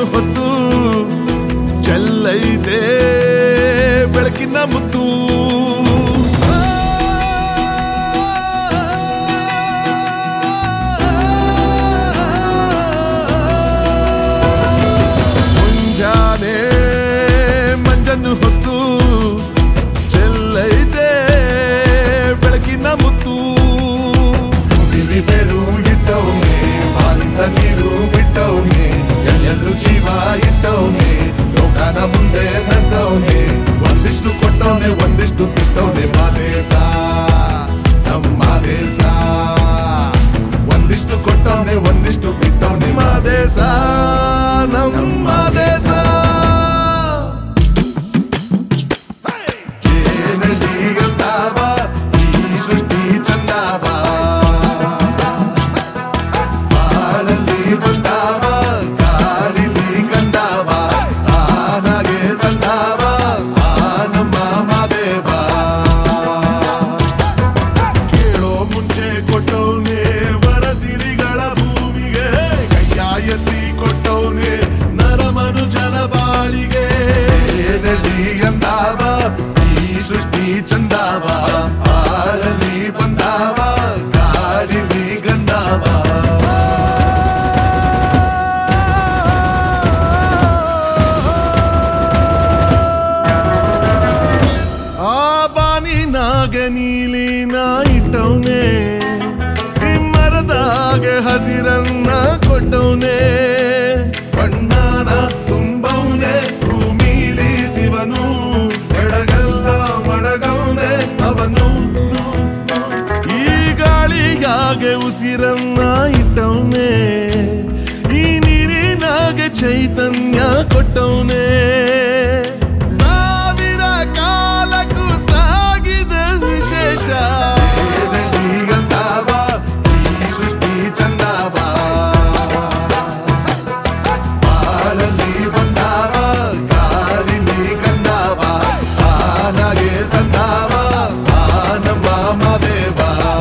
ಮಂಜನ್ನು ಹೊತ್ತು ಚೆಲ್ಲೈತೆ ಬೆಳಕಿನ ಮುತ್ತು ಮುಂಜಾನೆ ಮಂಜನ್ನು ಹೊತ್ತು ಚೆಲ್ಲೈತೆ ಬೆಳಕಿನ ಮುತ್ತು ಬಿಲಿ ಬೇರು ಇಟ್ಟವನೆ ಬಾಲಿಂದ ನೀರು ಬಿಟ್ಟವನೆ ಎಲ್ಲೆಲ್ಲೂ ಜೀವ ಇಟ್ಟವನೆ ಲೋಕನ ಮುಂದೆ ನಡೆಸವನೆ ಒಂದಿಷ್ಟು ಕೊಟ್ಟವನೆ ಒಂದಿಷ್ಟು ಬಿಟ್ಟವನೆ ಮಾದೇಶ ನಮ್ಮ ಮಾದೇಶ ಒಂದಿಷ್ಟು ಕೊಟ್ಟವನೆ ಒಂದಿಷ್ಟು ಬಿಟ್ಟವನೆ ಮಾದೇಶ ನಮ್ಮ ದೇಶ ಏನಲ್ಲಿ ಗಂಧಾವ ಈ ಸೃಷ್ಟಿ ಚಂದಾವ ಬಾಳಲ್ಲಿ ಬಂದಾವ ಗಾಳಿಲಿ ಗಂಧಾವ ಆನಾಗೆ ತಂದಾವ ಆ ನಮ್ಮ ಮಾದೇವ ಕೇಳೋ ಮುಂಚೆ ಕೊಟ್ಟವನೇ ವರಸಿರಿಗಳ ಭೂಮಿಗೆ ಕೈಯ ಎತ್ತಿ ಕೊಟ್ಟವನೇ ನರಮನುಜನ ಬಾಳಿಗೆ ಏನಲ್ಲಿ ಎಂದಾವ ಈ ಸೃಷ್ಟಿ ಚಂದಾವ ಆಳಲಿ ಬಂದಾವ ಗಾಳಿಲಿ ಗಂಧಾವ ಆ ಬಾನಿನಾಗ ನೀಲಿನ ಇಟ್ಟವನೆ ಮರದಾಗೆ ಹಸಿರನ್ನ ಕೊಟ್ಟವನೆ ಬಣ್ಣನ ತುಂಬವನೆ ಭೂಮಿಲಿ ಶಿವನು ಎಡಗಲ್ಲ ಮಡಗವನೆ ಅವನು ಈ ಗಾಳಿಗಾಗೆ ಉಸಿರನ್ನ ಇಟ್ಟವನೆ ಈ ನೀರಿನಾಗೆ ಚೈತನ್ಯ ಕೊಟ್ಟವನೆ ಸಾವಿರ ಕಾಲಕ್ಕೂ ಸಾಗಿದ ವಿಶೇಷ ಏನಲ್ಲಿ ಗಂಧಾವ ಈ ಸೃಷ್ಟಿ ಚಂದಾವ ಬಾಳಲ್ಲಿ ಬಂದಾವ ಗಾಳಿಲಿ ಗಂಧಾವ ಆನಾಗೆ ತಂದಾವ ಆ ನಮ್ಮ ಮಾದೇವ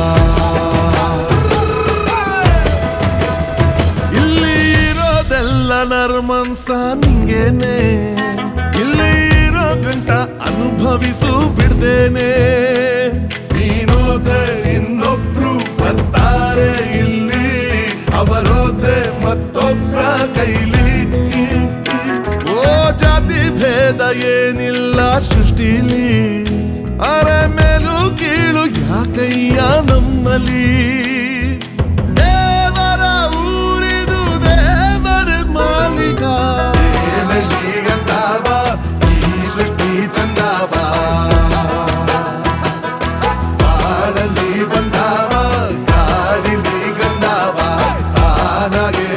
ಇಲ್ಲಿ ಇರೋದೆಲ್ಲ ನರ್ಮನ್ಸ ನಿಂಗೇನೆ ಇಲ್ಲಿ ಇರೋ ಗಂಟ ಅನುಭವಿಸು ಬಿಡ್ದೇನೆ ನೀನೋದ್ರೆ ಇನ್ನೊಬ್ರು ಬರ್ತಾರೆ ಇಲ್ಲಿ ಅವರೋದ್ರೆ ಮತ್ತೊಬ್ರ ಕೈಲಿ ಓ ಜಾತಿ ಭೇದ ಏನಿಲ್ಲ ಸೃಷ್ಟಿಲಿ ಅರೆ ಮೇಲು ಕೀಳು ಯಾಕಯ್ಯ ನಮ್ಮಲ್ಲಿ ದೇವರ ಊರಿದು ದೇವರ ಮಾಲೀಕ ಏನಲ್ಲಿ ಗಂಧಾವ ಈ ಸೃಷ್ಟಿ ಚಂದಾವ ಬಾಳಲ್ಲಿ ಬಂದಾವ ಗಾಳಿಲಿ ಗಂಧಾವ ಆನಾಗೆ